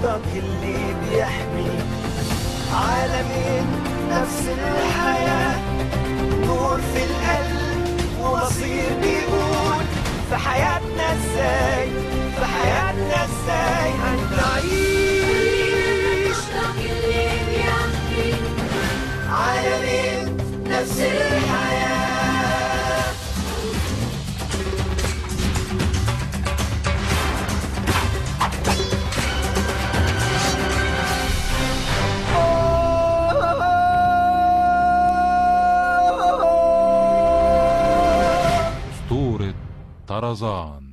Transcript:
قصدك اللي بيحمي عالمين نفس الحياة نور في القلب ومصير بيقول في حياتنا ازاي في حياتنا ازاي هنعيش عالمين نفس الحياة أسطورة طرزان